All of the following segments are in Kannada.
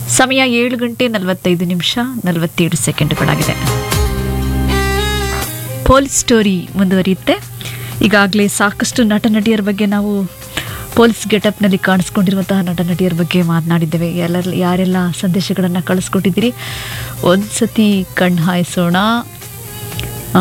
ಸಮಯ ಏಳು ಗಂಟೆ ನಲವತ್ತೈದು ನಿಮಿಷ ನಲವತ್ತೇಳು ಸೆಕೆಂಡ್ಗಳಾಗಿದೆ ಪೊಲೀಸ್ ಸ್ಟೋರಿ ಮುಂದುವರಿಯುತ್ತೆ ಈಗಾಗಲೇ ಸಾಕಷ್ಟು ನಟ ನಟಿಯರ ಬಗ್ಗೆ ನಾವು ಪೊಲೀಸ್ ಗೆಟಪ್ನಲ್ಲಿ ಕಾಣಿಸ್ಕೊಂಡಿರುವಂತಹ ನಟ ನಟಿಯರ ಬಗ್ಗೆ ಮಾತನಾಡಿದ್ದೇವೆ ಎಲ್ಲ ಯಾರೆಲ್ಲ ಸಂದೇಶಗಳನ್ನು ಕಳಿಸ್ಕೊಟ್ಟಿದ್ದೀರಿ ಒಂದು ಸತಿ ಕಣ್ಣು ಹಾಯಿಸೋಣ ಆ,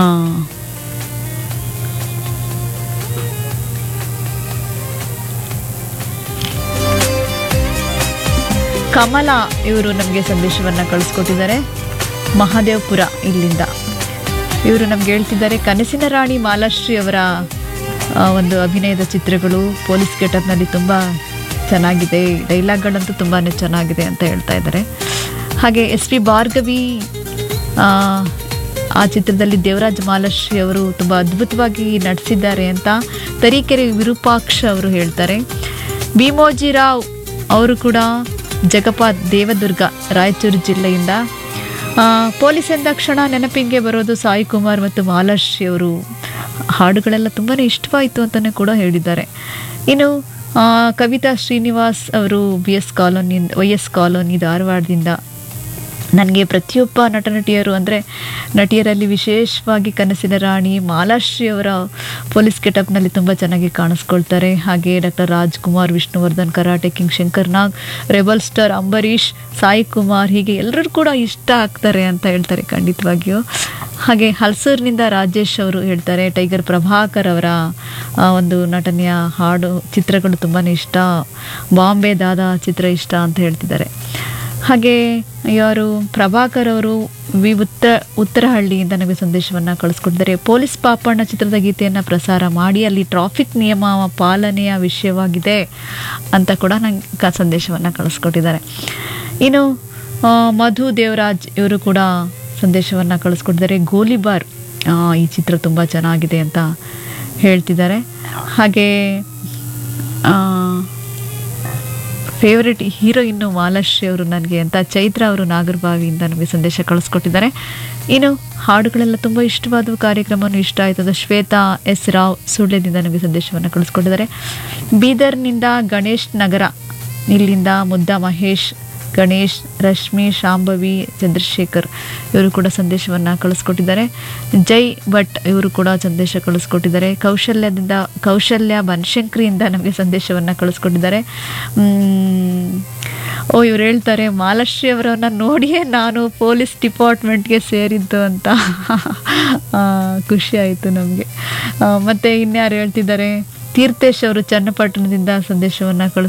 ಕಮಲ ಇವರು ನಮಗೆ ಸಂದೇಶವನ್ನು ಕಳಿಸ್ಕೊಟ್ಟಿದ್ದಾರೆ ಮಹಾದೇವಪುರ ಇಲ್ಲಿಂದ ಇವರು ನಮ್ಗೆ ಹೇಳ್ತಿದ್ದಾರೆ ಕನಸಿನ ರಾಣಿ ಮಾಲಾಶ್ರೀ ಅವರ ಆ, ಒಂದು ಅಭಿನಯದ ಚಿತ್ರಗಳು ಪೊಲೀಸ್ ಗೆಟಪ್ನಲ್ಲಿ ತುಂಬ ಚೆನ್ನಾಗಿದೆ ಡೈಲಾಗ್ಗಳಂತೂ ತುಂಬಾ ಚೆನ್ನಾಗಿದೆ ಅಂತ ಹೇಳ್ತಾ ಇದ್ದಾರೆ ಹಾಗೆ ಎಸ್ ಪಿ ಭಾರ್ಗವಿ ಆ, ಆ ಚಿತ್ರದಲ್ಲಿ ದೇವರಾಜ್ ಮಾಲಾಶ್ರೀ ಅವರು ತುಂಬ ಅದ್ಭುತವಾಗಿ ನಟಿಸಿದ್ದಾರೆ ಅಂತ ತರೀಕೆರೆ ವಿರೂಪಾಕ್ಷ ಅವರು ಹೇಳ್ತಾರೆ ಭೀಮೋಜಿರಾವ್ ಅವರು ಕೂಡ ಜಗಪ ದೇವದುರ್ಗ ರಾಯಚೂರು ಜಿಲ್ಲೆಯಿಂದ ಆ, ಪೊಲೀಸ್ ಎಂದ ಕ್ಷಣ ನೆನಪಿಗೆ ಬರೋದು ಸಾಯಿ ಕುಮಾರ್ ಮತ್ತು ಮಾಲಾಶ್ರೀ ಅವರು ಹಾಡುಗಳೆಲ್ಲ ತುಂಬಾ ಇಷ್ಟವಾಯಿತು ಅಂತಲೇ ಕೂಡ ಹೇಳಿದ್ದಾರೆ ಇನ್ನು ಆ, ಕವಿತಾ ಶ್ರೀನಿವಾಸ್ ಅವರು ಬಿ ಎಸ್ ಕಾಲೋನಿಯಿಂದ ವೈ ಎಸ್ ಕಾಲೋನಿ ಧಾರವಾಡದಿಂದ ನನಗೆ ಪ್ರತಿಯೊಬ್ಬ ನಟ ನಟಿಯರು ಅಂದರೆ ನಟಿಯರಲ್ಲಿ ವಿಶೇಷವಾಗಿ ಕನಸಿನ ರಾಣಿ ಮಾಲಾಶ್ರೀ ಅವರ ಪೊಲೀಸ್ ಗೆಟಪ್ನಲ್ಲಿ ತುಂಬ ಚೆನ್ನಾಗಿ ಕಾಣಿಸ್ಕೊಳ್ತಾರೆ ಹಾಗೆ doctor Rajkumar Vishnuvardhan karate king Shankar Nag rebel star Ambareesh Sai Kumar ಹೀಗೆ ಎಲ್ಲರೂ ಕೂಡ ಇಷ್ಟ ಆಗ್ತಾರೆ ಅಂತ ಹೇಳ್ತಾರೆ ಖಂಡಿತವಾಗಿಯೂ ಹಾಗೆ ಹಲ್ಸೂರಿನಿಂದ ರಾಜೇಶ್ ಅವರು ಹೇಳ್ತಾರೆ ಟೈಗರ್ ಪ್ರಭಾಕರ್ ಅವರ ಆ, ಒಂದು ನಟನೆಯ ಹಾಡು ಚಿತ್ರಗಳು ತುಂಬಾ ಇಷ್ಟ ಬಾಂಬೆ ದಾದಾ ಚಿತ್ರ ಇಷ್ಟ ಅಂತ ಹೇಳ್ತಿದ್ದಾರೆ ಹಾಗೆ ಯಾರು ಪ್ರಭಾಕರ್ ಅವರು ವಿ ಉತ್ತರ ಉತ್ತರಹಳ್ಳಿಯಿಂದ ನಮಗೆ ಸಂದೇಶವನ್ನು ಕಳಿಸ್ಕೊಟ್ಟಿದ್ದಾರೆ ಪೊಲೀಸ್ ಪಾಪಣ್ಣ ಚಿತ್ರದ ಗೀತೆಯನ್ನು ಪ್ರಸಾರ ಮಾಡಿ ಅಲ್ಲಿ ಟ್ರಾಫಿಕ್ ನಿಯಮ ಪಾಲನೆಯ ವಿಷಯವಾಗಿದೆ ಅಂತ ಕೂಡ ನಂಗೆ ಕ ಸಂದೇಶವನ್ನು ಕಳಿಸ್ಕೊಟ್ಟಿದ್ದಾರೆ ಇನ್ನು ಆ, ಮಧು ದೇವರಾಜ್ ಇವರು ಕೂಡ ಸಂದೇಶವನ್ನು ಕಳಿಸ್ಕೊಟ್ಟಿದ್ದಾರೆ ಗೋಲಿಬಾರ್ ಆ, ಈ ಚಿತ್ರ ತುಂಬ ಚೆನ್ನಾಗಿದೆ ಅಂತ ಹೇಳ್ತಿದ್ದಾರೆ ಹಾಗೆ ಆ, ಫೇವರೆಟ್ ಹೀರೋಯಿನ್ನು ಮಾಲಾಶ್ರೀ ಅವರು ನನಗೆ ಅಂತ ಚೈತ್ರ ಅವರು ನಾಗರಬಾವಿಯಿಂದ ನಮಗೆ ಸಂದೇಶ ಕಳಿಸ್ಕೊಟ್ಟಿದ್ದಾರೆ ಇನ್ನು ಹಾಡುಗಳೆಲ್ಲ ತುಂಬ ಇಷ್ಟವಾದ ಕಾರ್ಯಕ್ರಮವನ್ನು ಇಷ್ಟ ಆಯಿತು ಅದು ಶ್ವೇತಾ ಎಸ್ ರಾವ್ ಸುಳ್ಯದಿಂದ ನಮಗೆ ಸಂದೇಶವನ್ನು ಕಳಿಸ್ಕೊಟ್ಟಿದ್ದಾರೆ ಬೀದರ್ನಿಂದ ಗಣೇಶ್ ನಗರ ಇಲ್ಲಿಂದ ಮುದ್ದ ಮಹೇಶ್ ಗಣೇಶ್ ರಶ್ಮಿ ಶಾಂಭವಿ ಚಂದ್ರಶೇಖರ್ ಇವರು ಕೂಡ ಸಂದೇಶವನ್ನು ಕಳಿಸ್ಕೊಟ್ಟಿದ್ದಾರೆ ಜೈ ಭಟ್ ಇವರು ಕೂಡ ಸಂದೇಶ ಕಳಿಸ್ಕೊಟ್ಟಿದ್ದಾರೆ ಕೌಶಲ್ಯದಿಂದ ಕೌಶಲ್ಯ ಬನಶಂಕರಿಯಿಂದ ನಮಗೆ ಸಂದೇಶವನ್ನು ಕಳಿಸ್ಕೊಟ್ಟಿದ್ದಾರೆ ಮ್, ಓ ಇವ್ರು ಹೇಳ್ತಾರೆ ಮಾಲಾಶ್ರೀ ಅವರನ್ನ ನೋಡಿಯೇ ನಾನು ಪೊಲೀಸ್ ಡಿಪಾರ್ಟ್ಮೆಂಟ್ಗೆ ಸೇರಿದ್ದು ಅಂತ ಆ, ಖುಷಿ ಆಯಿತು ನಮಗೆ ಮತ್ತು ಇನ್ಯಾರು ಹೇಳ್ತಿದ್ದಾರೆ ತೀರ್ಥೇಶ್ ಅವರು ಚನ್ನಪಟ್ಟಣದಿಂದ ಸಂದೇಶವನ್ನು ಕಳಿಸ್